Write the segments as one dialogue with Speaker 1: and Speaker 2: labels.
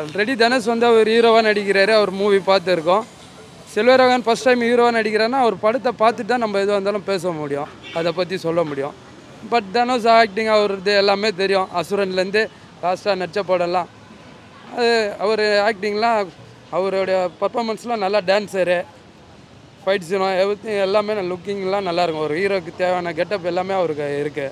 Speaker 1: Already Dhanush வந்து அவர் ஹீரோவாக நடிக்கிறாரு அவர் மூவி பார்த்துருக்கோம் செல்வராகவன் ஃபஸ்ட் டைம் ஹீரோவாக நடிக்கிறாருன்னா அவர் படத்தை பார்த்துட்டு தான் நம்ம எதுவாக இருந்தாலும் பேச முடியும் அதை பற்றி சொல்ல முடியும் பட் தனுஷ் ஆக்டிங் அவரது எல்லாமே தெரியும் அசுரன்லேருந்து லாஸ்ட்டாக நடிச்ச படம்லாம் அது அவர் ஆக்டிங்லாம் அவருடைய பர்ஃபாமன்ஸ்லாம் நல்லா டான்ஸரு ஃபைட் சீனம் எவ்ரி எல்லாமே லுக்கிங்லாம் நல்லாயிருக்கும் ஒரு ஹீரோக்கு தேவையான கெட்டப் எல்லாமே அவருக்கு இருக்குது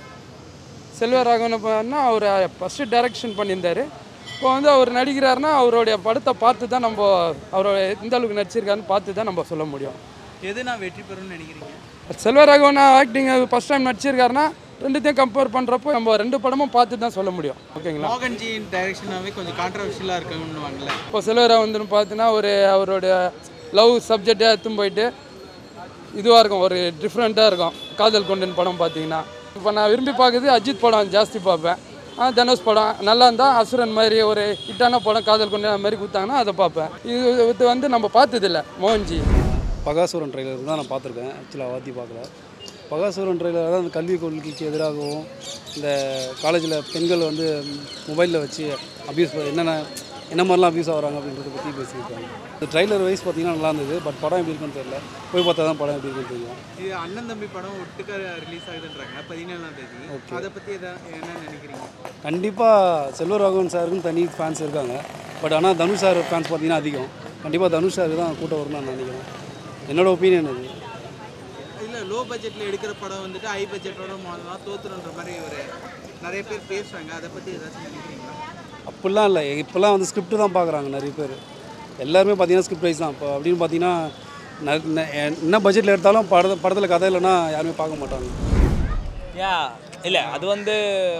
Speaker 1: செல்வராகவன் பண்ணால் அவர் ஃபஸ்ட்டு டைரக்ஷன் பண்ணியிருந்தார் இப்போ வந்து அவர் நடிக்கிறாருன்னா அவருடைய படத்தை பார்த்து தான் நம்ம அவரோட எந்த அளவுக்கு நடிச்சிருக்காருன்னு பார்த்து தான் நம்ம சொல்ல முடியும்
Speaker 2: எது நான் வெற்றி பெறும்னு நினைக்கிறீங்க
Speaker 1: செல்வராகவன் ஆக்டிங் ஃபஸ்ட் டைம் நடிச்சிருக்காருன்னா ரெண்டுத்தையும் கம்பேர் பண்ணுறப்போ நம்ம ரெண்டு படமும் பார்த்து தான் சொல்ல முடியும் ஓகேங்களா
Speaker 2: மோகன்ஜியின் டைரக்ஷனாகவே கொஞ்சம் கான்ட்ரவர்ஷியலாக இருக்குன்னு
Speaker 1: இப்போ செல்வராக வந்து பார்த்தீங்கன்னா ஒரு அவருடைய லவ் சப்ஜெக்டை எடுத்துன்னு போயிட்டு இதுவாக இருக்கும் ஒரு டிஃப்ரெண்ட்டாக இருக்கும் காதல் கொண்டன் படம் பார்த்தீங்கன்னா இப்போ நான் விரும்பி பார்க்குறது அஜித் படம் ஜாஸ்தி பார்ப்பேன் ஆ தனுஷ் படம் நல்லா இருந்தால் அசுரன் மாதிரி ஒரு ஹிட்டான படம் காதல் கொண்டன் அந்த மாதிரி கொடுத்தாங்கன்னா அதை பார்ப்பேன் இது இது வந்து நம்ம பார்த்ததில்ல மோகன்ஜி
Speaker 3: பகாசுரன் ட்ரெய்லர் தான் நான் பார்த்துருக்கேன் ஆக்சுவலாக வாத்தி பார்க்கல பகாசுரன் ட்ரெய்லர் தான் அந்த கல்விக் கொள்கைக்கு எதிராகவும் இந்த காலேஜில் பெண்கள் வந்து மொபைலில் வச்சு அப்யூஸ் என்னென்ன என்ன மாதிரிலாம் அப்யூஸ் ஆகுறாங்க அப்படின்றத பற்றி பேசியிருக்காங்க இந்த ட்ரைலர் வைஸ் பார்த்தீங்கன்னா நல்லா இருந்தது பட் படம் எப்படி இருக்குன்னு தெரியல போய் பார்த்தா தான் படம் எப்படி இருக்குன்னு தெரியும்
Speaker 2: இது அண்ணன் தம்பி படம் ஒட்டுக்க ரிலீஸ் ஆகுதுன்றாங்க பதினேழாம் தேதி அதை பற்றி எதாவது என்ன நினைக்கிறீங்க
Speaker 3: கண்டிப்பாக செல்வராகவன் சாருக்கும் தனி ஃபேன்ஸ் இருக்காங்க பட் ஆனால் தனுஷ் சார் ஃபேன்ஸ் பார்த்தீங்கன்னா அதிகம் கண்டிப்பாக தனுஷ் சாருக்கு தான் கூட்டம் வரும்னு நான் நினைக்கிறேன் என்னோட ஒப்பீனியன் அது
Speaker 2: இல்லை லோ பட்ஜெட்டில் எடுக்கிற படம் வந்துட்டு ஹை பட்ஜெட்டோட மாடலாம் தோத்துறன்ற மாதிரி ஒரு நிறைய பேர் பேசுகிறாங்க அதை பற்றி ஏதாச்சும் நினைக்கிறீங்களா
Speaker 3: அப்படிலாம் இல்லை இப்போல்லாம் வந்து ஸ்கிரிப்ட் தான் பார்க்குறாங்க நிறைய பேர் எல்லாருமே பார்த்தீங்கன்னா ஸ்கிரிப்ட் வைஸ் தான் இப்போ அப்படின்னு பார்த்தீங்கன்னா ந- ந- என்ன பட்ஜெட்டில் எடுத்தாலும் படத்தை படத்தில் கதை இல்லைன்னா யாருமே பார்க்க மாட்டாங்க
Speaker 4: யா இல்லை அது வந்து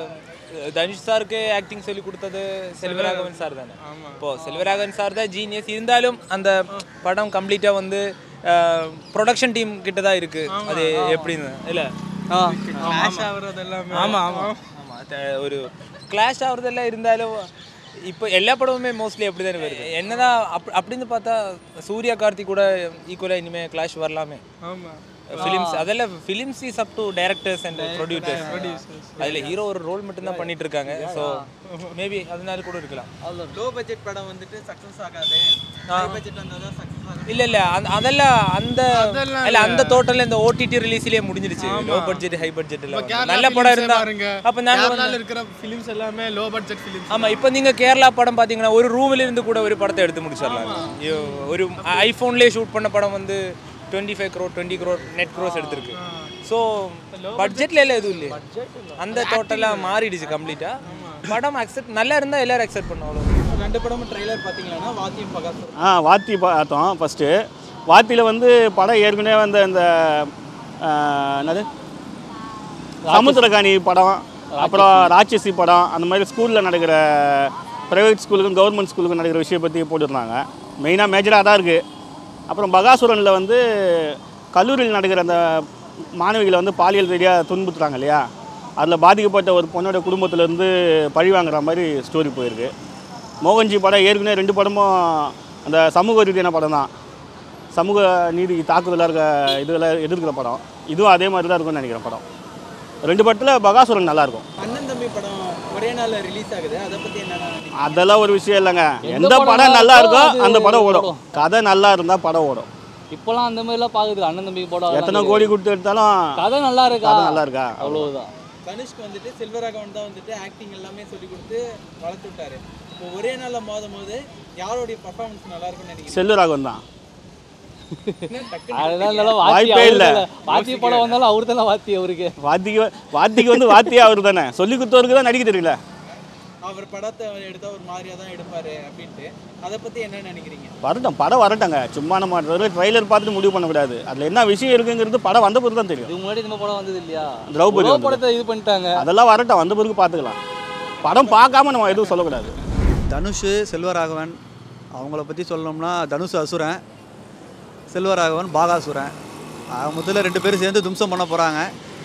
Speaker 4: தனுஷ் சாருக்கு ஆக்டிங் சொல்லி கொடுத்தது செல்வராகவன் சார் தானே இப்போ செல்வராகவன் சார் தான் ஜீனியஸ் இருந்தாலும் அந்த படம் கம்ப்ளீட்டாக வந்து ப்ரொடக்ஷன் டீம் கிட்ட தான் இருக்கு அது எப்படின்னு இல்லை
Speaker 2: கிளாஷ் ஆகுறது எல்லாமே
Speaker 4: ஆமாம் ஆமாம் ஆமாம் ஒரு கிளாஷ் ஆகுறதெல்லாம் இருந்தாலும் இப்போ எல்லா படமுமே மோஸ்ட்லி அப்படி தானே வருது என்னதான் அப் அப்படின்னு பார்த்தா சூர்யா கார்த்திக் கூட ஈக்குவலாக இனிமேல் கிளாஷ் வரலாமே
Speaker 2: ஆமாம்
Speaker 4: ஃபிலிம்ஸ் அதெல்லாம் films is up to directors and producers அதில் ஹீரோ ஒரு ரோல் மட்டும் தான் பண்ணிட்டு இருக்காங்க ஸோ மேபி அதனால கூட இருக்கலாம்
Speaker 2: லோ பட்ஜெட் படம் வந்துட்டு சக்ஸஸ் ஆகாது ஹை பட்ஜெட் வந்தால் தான் சக்ஸஸ் ஆகும்
Speaker 4: இல்ல இல்ல அந்த- அதெல்லாம் அந்த இல்ல அந்த டோட்டல்ல இந்த ஓடிடி ரிலீஸ்லயே முடிஞ்சிருச்சு லோ பட்ஜெட் ஹை பட்ஜெட் எல்லாம் நல்ல படம் இருந்தா அப்ப நாங்க வந்து-
Speaker 5: இருக்கிற ஃபிலிம்ஸ் எல்லாமே லோ பட்ஜெட் ஃபிலிம்ஸ்
Speaker 4: ஆமா இப்போ நீங்க கேரளா படம் பாத்தீங்கன்னா ஒரு ரூம்ல இருந்து கூட ஒரு படத்தை எடுத்து முடிச்சிடலாம் ஐயோ, ஒரு ஐபோன்லயே ஷூட் பண்ண படம் வந்து twenty five crore twenty crore net gross எடுத்திருக்கு ஸோ பட்ஜெட்ல எல்லாம் எதுவும் இல்லை அந்த டோட்டலாக மாறிடுச்சு கம்ப்ளீட்டா படம் அக்செப்ட் நல்லா இருந்தா எல்லாரும் அக்செப்ட் பண்ணும் அவ்வளோ
Speaker 2: ரெண்டு படமும் ட்ரெய்லர் பார்த்தீங்கன்னா வாத்தியம் பகாசு
Speaker 6: ஆ வாத்தி பார்த்தோம் ஃபஸ்ட்டு வாத்தியில் வந்து படம் ஏற்கனவே வந்த இந்த ஆ, என்னது சமுத்திரகாணி படம் அப்புறம் ராட்சசி படம் அந்த மாதிரி ஸ்கூலில் நடக்கிற ப்ரைவேட் ஸ்கூலுக்கும் கவர்மெண்ட் ஸ்கூலுக்கும் நடக்கிற விஷயம் பற்றி போட்டிருந்தாங்க மெயினாக மேஜராக தான் இருக்குது அப்புறம் பகாசுரனில் வந்து கல்லூரியில் நடக்கிற அந்த மாணவிகளை வந்து பாலியல் ரீதியாக துன்புறுத்துறாங்க இல்லையா அதில் பாதிக்கப்பட்ட ஒரு பொண்ணோட குடும்பத்திலேருந்து பழி வாங்குற மாதிரி ஸ்டோரி போயிருக்கு மோகன்ஜி படம் ஏற்கனவே ரெண்டு படமும் அந்த சமூக ரீதியான படம் தான் சமூக நீதி தாக்குதலாக இருக்க இதெல்லாம் எதிர்க்கிற படம் இதுவும் அதே மாதிரி தான் இருக்கும்னு நினைக்கிறேன் படம் ரெண்டு படத்தில் பகாசுரன் நல்லாயிருக்கும்
Speaker 2: அண்ணன் தம்பி படம் ஒரே நாள்ல ரிலீஸ் ஆகுது அதை பத்தி என்ன நினைக்கிறீங்க
Speaker 6: அதெல்லாம் ஒரு விஷயம் இல்லைங்க எந்த படம் நல்லா இருக்கோ அந்த படம் ஓடும் கதை நல்லா இருந்தால் படம் ஓடும்
Speaker 7: இப்போலாம் அந்த மாதிரிலாம் பார்க்குது அண்ணன் தம்பி படம்
Speaker 6: எத்தனை கோடி கொடுத்து எடுத்தாலும்
Speaker 7: கதை நல்லா இருக்கா
Speaker 6: கதை நல்லா இருக்கா
Speaker 7: அவ்வளவுதான்
Speaker 2: தனுஷ்க்கு வந்துட்டு செல்வராகவன் தான் வந்துட்டு ஆக்டிங் எல்லாமே சொல்லி கொடுத்து வளர்த்து விட்டாரு இப்போ ஒரே நாள்ல மோதும் போது யாருடைய பர்ஃபார்மன்ஸ் நல்லா இருக்கும்னு நினைக்கிறீங்க
Speaker 6: செல்வராகவன் தான்
Speaker 7: அதுதான் இருந்தாலும் வாத்தி
Speaker 6: வாய்ப்பே
Speaker 7: அவரு
Speaker 6: இல்ல.
Speaker 7: தானே. வாத்தி படம் வந்தாலும் அவரு தானே வாத்தி அவருக்கு
Speaker 6: வாத்திக்கு வாத்திக்கு வந்து வாத்தியே அவர் தானே சொல்லி கொடுத்தவருக்கு தான் நடிக்க தெரியல
Speaker 2: அவர் படத்தை எடுத்தா ஒரு மாதிரியா தான் எடுப்பாரு அப்படின்ட்டு அதை பத்தி என்ன நினைக்கிறீங்க
Speaker 6: வரட்டும் படம் வரட்டுங்க சும்மா நம்ம ட்ரைலர் பார்த்துட்டு முடிவு பண்ணக்கூடாது அதில் என்ன விஷயம் இருக்குங்கிறது படம் வந்த பிறகு தான் தெரியும்
Speaker 7: இதுக்கு முன்னாடி இந்த படம் வந்தது இல்லையா
Speaker 6: திரௌபதி
Speaker 7: உலக
Speaker 6: வந்தது.
Speaker 7: படத்தை இது பண்ணிட்டாங்க
Speaker 6: அதெல்லாம் வரட்டும் வந்த பிறகு பார்த்துக்கலாம் படம் பார்க்காம நம்ம எதுவும் சொல்லக்கூடாது
Speaker 8: தனுஷ் செல்வராகவன் அவங்கள பற்றி சொல்லணும்னா தனுஷ் அசுரன் செல்வராகவன் பாகாசுரன் அவங்க முதல்ல ரெண்டு பேரும் சேர்ந்து தும்சம் பண்ண போகிறாங்க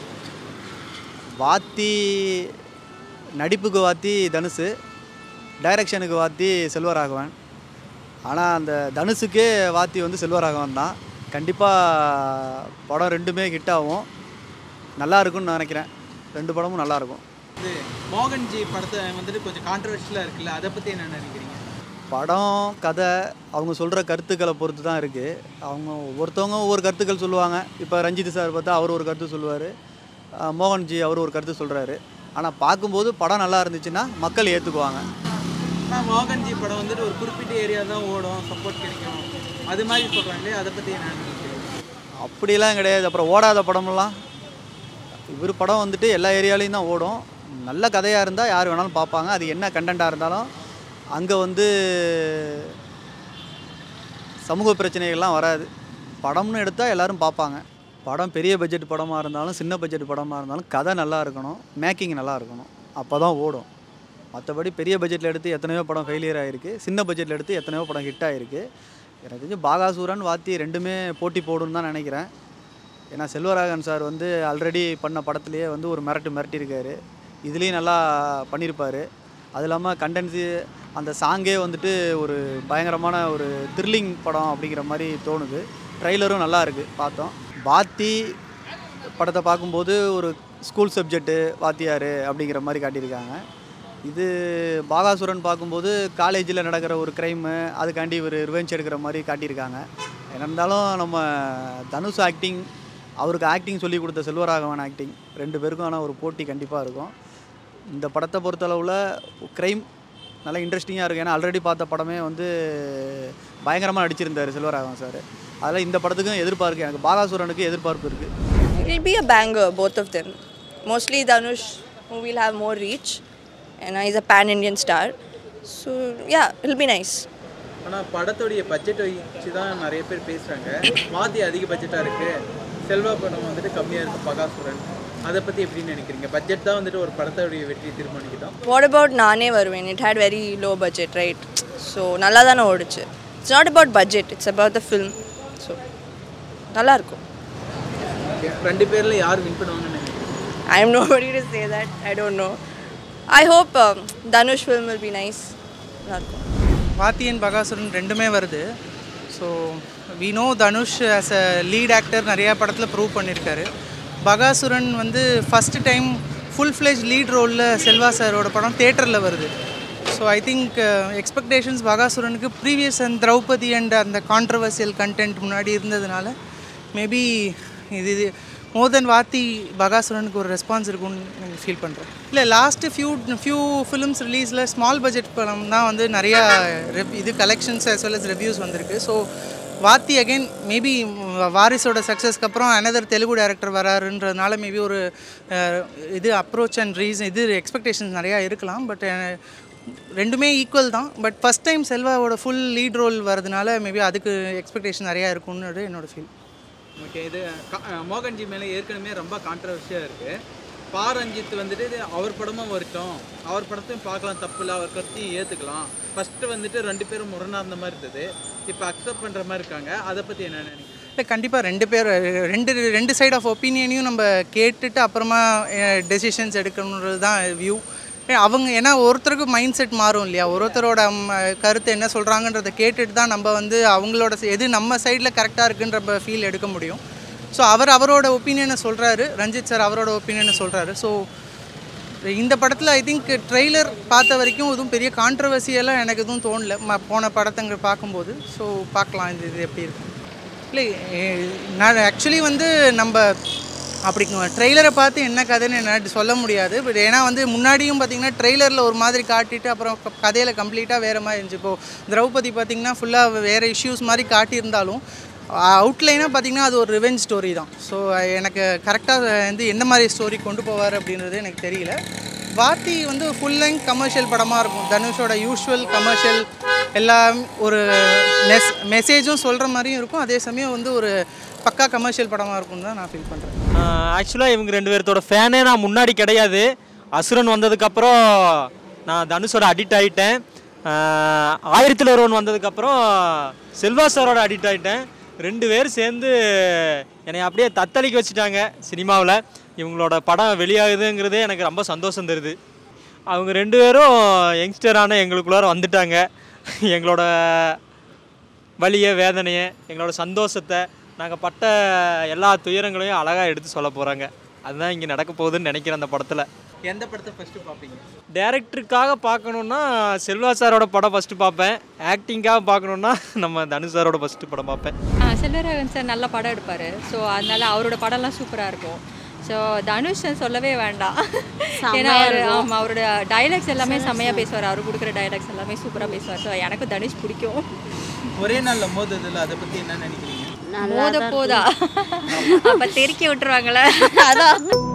Speaker 8: வாத்தி நடிப்புக்கு வாத்தி தனுஷ் டைரக்ஷனுக்கு வாத்தி செல்வராகவன் ஆனால் அந்த தனுஷுக்கே வாத்தி வந்து செல்வராகவன் தான் கண்டிப்பாக படம் ரெண்டுமே ஹிட் ஆகும் நல்லா இருக்கும்னு நினைக்கிறேன் ரெண்டு படமும் நல்லா இருக்கும்
Speaker 2: இது மோகன்ஜி படத்தை வந்துட்டு கொஞ்சம் கான்ட்ரவர்ஷியலாக இருக்குல்ல அதை பத்தி என்ன நினைக்கிறீங்க
Speaker 8: படம் கதை அவங்க சொல்கிற கருத்துக்களை பொறுத்து தான் இருக்குது அவங்க ஒவ்வொருத்தவங்க ஒவ்வொரு கருத்துக்கள் சொல்லுவாங்க இப்போ ரஞ்சித் சார் பார்த்தா அவர் ஒரு கருத்து சொல்லுவார் மோகன்ஜி அவர் ஒரு கருத்து சொல்கிறாரு ஆனால் பார்க்கும்போது படம் நல்லா இருந்துச்சுன்னா மக்கள் ஏற்றுக்குவாங்க
Speaker 2: ஆனால் மோகன்ஜி படம் வந்துட்டு ஒரு குறிப்பிட்ட ஏரியா தான் ஓடும் சப்போர்ட் கிடைக்கும் அது மாதிரி சொல்கிறாங்களே அதை பற்றி என்ன நினைக்கிறீங்க
Speaker 8: அப்படிலாம் கிடையாது அப்புறம் ஓடாத படமெல்லாம் இவர் படம் வந்துட்டு எல்லா ஏரியாலையும் தான் ஓடும் நல்ல கதையாக இருந்தால் யார் வேணாலும் பார்ப்பாங்க அது என்ன கண்டென்ட்டாக இருந்தாலும் அங்கே வந்து சமூக பிரச்சனைகள்லாம் வராது படம்னு எடுத்தால் எல்லாரும் பார்ப்பாங்க படம் பெரிய பட்ஜெட் படமாக இருந்தாலும் சின்ன பட்ஜெட் படமாக இருந்தாலும் கதை நல்லா இருக்கணும் மேக்கிங் நல்லா இருக்கணும் அப்போ தான் ஓடும் மற்றபடி பெரிய பட்ஜெட்டில் எடுத்து எத்தனையோ படம் ஃபெயிலியர் ஆகிருக்கு சின்ன பட்ஜெட்டில் எடுத்து எத்தனையோ படம் ஹிட் ஆகிருக்கு எனக்கு தெரிஞ்சு பாகாசூரன் வாத்தி ரெண்டுமே போட்டி போடுன்னு தான் நினைக்கிறேன் ஏன்னா செல்வராகவன் சார் வந்து ஆல்ரெடி பண்ண படத்துலேயே வந்து ஒரு மிரட்டு மிரட்டியிருக்காரு இதுலேயும் நல்லா பண்ணியிருப்பார் அது இல்லாமல் கண்டென்ஸு அந்த சாங்கே வந்துட்டு ஒரு பயங்கரமான ஒரு த்ரில்லிங் படம் அப்படிங்கிற மாதிரி தோணுது ட்ரைலரும் நல்லா இருக்குது பார்த்தோம் பாத்தி படத்தை பார்க்கும்போது ஒரு ஸ்கூல் சப்ஜெக்ட்டு வாத்தியார் அப்படிங்கிற மாதிரி காட்டியிருக்காங்க இது பாகாசுரன் பார்க்கும்போது காலேஜில் நடக்கிற ஒரு க்ரைமு அதுக்காண்டி ஒரு ரிவெஞ்ச் எடுக்கிற மாதிரி காட்டியிருக்காங்க என்ன இருந்தாலும் நம்ம தனுஷ் ஆக்டிங் அவருக்கு ஆக்டிங் சொல்லி கொடுத்த செல்வராகவன் ஆக்டிங் ரெண்டு பேருக்கும் ஒரு போட்டி கண்டிப்பாக இருக்கும் இந்த படத்தை பொறுத்தளவில் க்ரைம் நல்லா இன்ட்ரெஸ்டிங்காக இருக்கும் ஏன்னா ஆல்ரெடி பார்த்த படமே வந்து பயங்கரமாக நடிச்சிருந்தார் செல்வராகவன் சார் அதில் இந்த படத்துக்கும் எதிர்பார்க்கு எனக்கு பாகாசுரனுக்கு எதிர்பார்ப்பு இருக்குது
Speaker 9: It will be a banger, both of them. Mostly Dhanush, who will have more reach, and he's a pan Indian star. So, yeah, it'll be nice.
Speaker 2: ஆனால் படத்துடைய பட்ஜெட் வச்சு தான் நிறைய பேர் பேசுகிறாங்க மாதி அதிக பட்ஜெட்டாக இருக்குது செல்வா படம் வந்துட்டு கம்மியாக இருக்குது பகாசுரன் அதை பற்றி எப்படி நினைக்கிறீங்க பட்ஜெட் தான் வந்துட்டு ஒரு படத்தோடைய வெற்றியை தீர்மானிக்கிட்டோம்
Speaker 9: What about Nane Varuvin? It had very low budget, right? So, நல்லா தானே ஓடுச்சு it's not about budget it's about the film so நல்லா இருக்கும்
Speaker 2: Okay. ரெண்டு பேரில் யார் வின் பண்ணுவாங்கன்னு நினைக்கிறீங்க
Speaker 9: I am nobody to say that. I don't know. I hope um, Dhanush film will be nice. நல்லா இருக்கும்
Speaker 10: வாத்தி அண்ட் பகாசுரன் ரெண்டுமே வருது so we know Dhanush as a lead actor நிறையா படத்தில் ப்ரூவ் பண்ணியிருக்காரு பகாசுரன் வந்து first time full fledge lead ரோலில் செல்வா சாரோட படம் தேட்டரில் வருது ஸோ ஐ திங்க் எக்ஸ்பெக்டேஷன்ஸ் பகாசுரனுக்கு ப்ரீவியஸ் அண்ட் திரௌபதி அண்ட் அந்த கான்ட்ரவர்சியல் கண்டென்ட் முன்னாடி இருந்ததுனால மேபி இது இது மோர் தென் வாத்தி பகாசுரனுக்கு ஒரு ரெஸ்பான்ஸ் இருக்கும்னு ஃபீல் பண்ணுறேன் இல்லை லாஸ்ட்டு ஃபியூ ஃபியூ ஃபிலிம்ஸ் ரிலீஸில் ஸ்மால் பட்ஜெட் படம் தான் வந்து நிறையா ரெப் இது collections as well as reviews வந்திருக்கு ஸோ வாத்தி அகைன் மேபி வாரிசோட சக்ஸஸ்க்கு அப்புறம் அனதர் தெலுங்கு டேரக்டர் வராருன்றதுனால மேபி ஒரு அஹ், இது அப்ரோச் அண்ட் ரீசன் இது எக்ஸ்பெக்டேஷன்ஸ் நிறையா இருக்கலாம் பட் ரெண்டுமே ஈக்குவல் தான் பட் ஃபஸ்ட் டைம் செல்வாவோட ஃபுல் லீட் ரோல் வரதுனால மேபி அதுக்கு எக்ஸ்பெக்டேஷன் நிறையா இருக்கும்னு என்னோட ஃபீல்
Speaker 2: ஓகே இது க- அஹ் மோகன்ஜி மேலே ஏற்கனவே ரொம்ப கான்ட்ரவர்ஷியாக இருக்குது பா ரஞ்சித் வந்துட்டு இது அவர் படமும் வரட்டும் அவர் படத்தையும் பார்க்கலாம் தப்பு இல்லை அவர் கருத்தையும் ஏற்றுக்கலாம் ஃபஸ்ட்டு வந்துட்டு ரெண்டு பேரும் முரணா இருந்த மாதிரி இருந்தது இப்போ அக்செப்ட் பண்ணுற மாதிரி இருக்காங்க அதை பற்றி என்ன நினைக்கிறீங்க
Speaker 10: இல்லை கண்டிப்பாக ரெண்டு பேர் ரெண்டு ரெண்டு சைடு ஆஃப் ஒப்பீனியனையும் நம்ம கேட்டுட்டு அப்புறமா டெசிஷன்ஸ் எடுக்கணுன்றது தான் வியூ அவங்க ஏன்னா ஒருத்தருக்கு மைண்ட் செட் மாறும் இல்லையா ஒருத்தரோட ம், கருத்து என்ன சொல்கிறாங்கன்றதை கேட்டுட்டு தான் நம்ம வந்து அவங்களோட se- எது நம்ம சைடில் கரெக்டாக இருக்குன்ற ஃபீல் எடுக்க முடியும் ஸோ அவர் அவரோட ஒப்பீனியனை சொல்கிறாரு ரஞ்சித் சார் அவரோட ஒப்பீனியனை சொல்கிறாரு ஸோ இந்த படத்தில் ஐ திங்க் ட்ரெய்லர் பார்த்த வரைக்கும் எதுவும் பெரிய கான்ட்ரவர்சியெல்லாம் எனக்கு எதுவும் தோணல ம போன படத்தங்க பார்க்கும்போது ஸோ பார்க்கலாம் இது இது எப்படி இருக்கும் இல்லை எ- நான் ஆக்சுவலி வந்து நம்ம அப்படி ட்ரெய்லரை பார்த்து என்ன கதைன்னு என்னால் சொல்ல முடியாது பட் ஏன்னா வந்து முன்னாடியும் பார்த்தீங்கன்னா ட்ரெய்லரில் ஒரு மாதிரி காட்டிட்டு அப்புறம் கதையில் கம்ப்ளீட்டாக வேறு மாதிரி இருந்துச்சு இப்போது திரௌபதி பார்த்தீங்கன்னா ஃபுல்லாக வேறு இஷ்யூஸ் மாதிரி காட்டியிருந்தாலும் அவுட்லைனாக பார்த்தீங்கன்னா அது ஒரு ரிவெஞ்ச் ஸ்டோரி தான் ஸோ எனக்கு கரெக்டாக வந்து எந்த மாதிரி ஸ்டோரி கொண்டு போவார் அப்படின்றது எனக்கு தெரியல வாத்தி வந்து ஃபுல் லெங்க் கமர்ஷியல் படமாக இருக்கும் தனுஷோட யூஷுவல் கமர்ஷியல் எல்லாம் ஒரு மெஸ் மெசேஜும் சொல்கிற மாதிரியும் இருக்கும் அதே சமயம் வந்து ஒரு பக்கா கமர்ஷியல் படமாக இருக்கும்னு தான் நான் ஃபீல் பண்ணுறேன்
Speaker 11: ஆக்சுவலாக இவங்க ரெண்டு பேர்த்தோட ஃபேனே நான் முன்னாடி கிடையாது அசுரன் வந்ததுக்கப்புறம் நான் தனுஷோட அடிக்ட் ஆகிட்டேன் ஆயிரத்தில் ஒருவன் வந்ததுக்கப்புறம் செல்வா சாரோட அடிக்ட் ஆகிட்டேன் ரெண்டு பேரும் சேர்ந்து என்னை அப்படியே தத்தளிக்க வச்சுட்டாங்க சினிமாவில் இவங்களோட படம் வெளியாகுதுங்கிறதே எனக்கு ரொம்ப சந்தோஷம் தருது அவங்க ரெண்டு பேரும் யங்ஸ்டரான எங்களுக்குள்ளார வந்துட்டாங்க எங்களோட வலியை வேதனையை எங்களோட சந்தோஷத்தை நாங்கள் பட்ட எல்லா துயரங்களையும் அழகாக எடுத்து சொல்ல போகிறாங்க அதுதான் இங்கே நடக்க போகுதுன்னு நினைக்கிறேன் அந்த படத்தில்
Speaker 2: எந்த படத்தை ஃபர்ஸ்ட் பார்ப்பீங்க
Speaker 11: டேரக்டருக்காக பார்க்கணுன்னா செல்வா சாரோட படம் ஃபஸ்ட்டு பார்ப்பேன் ஆக்டிங்காக பார்க்கணுன்னா நம்ம தனு சாரோட ஃபஸ்ட்டு படம் பார்ப்பேன்
Speaker 12: ஆ செல்வராகவன் சார் நல்ல படம் எடுப்பார் ஸோ அதனால அவரோட படம்லாம் சூப்பராக இருக்கும் ஸோ தனுஷ் சொல்லவே வேண்டாம் ஏன்னா அவர் ஆமாம் அவரோட டைலாக்ஸ் எல்லாமே செம்மையாக பேசுவார் அவர் கொடுக்குற டைலாக்ஸ் எல்லாமே சூப்பராக பேசுவார் ஸோ எனக்கு தனுஷ் பிடிக்கும்
Speaker 2: ஒரே நாள்ல மோதுதுல அதை பத்தி என்ன நினைக்கிறீங்க
Speaker 12: மோத போதா அப்போ தெருக்கி விட்டுருவாங்களே அதான்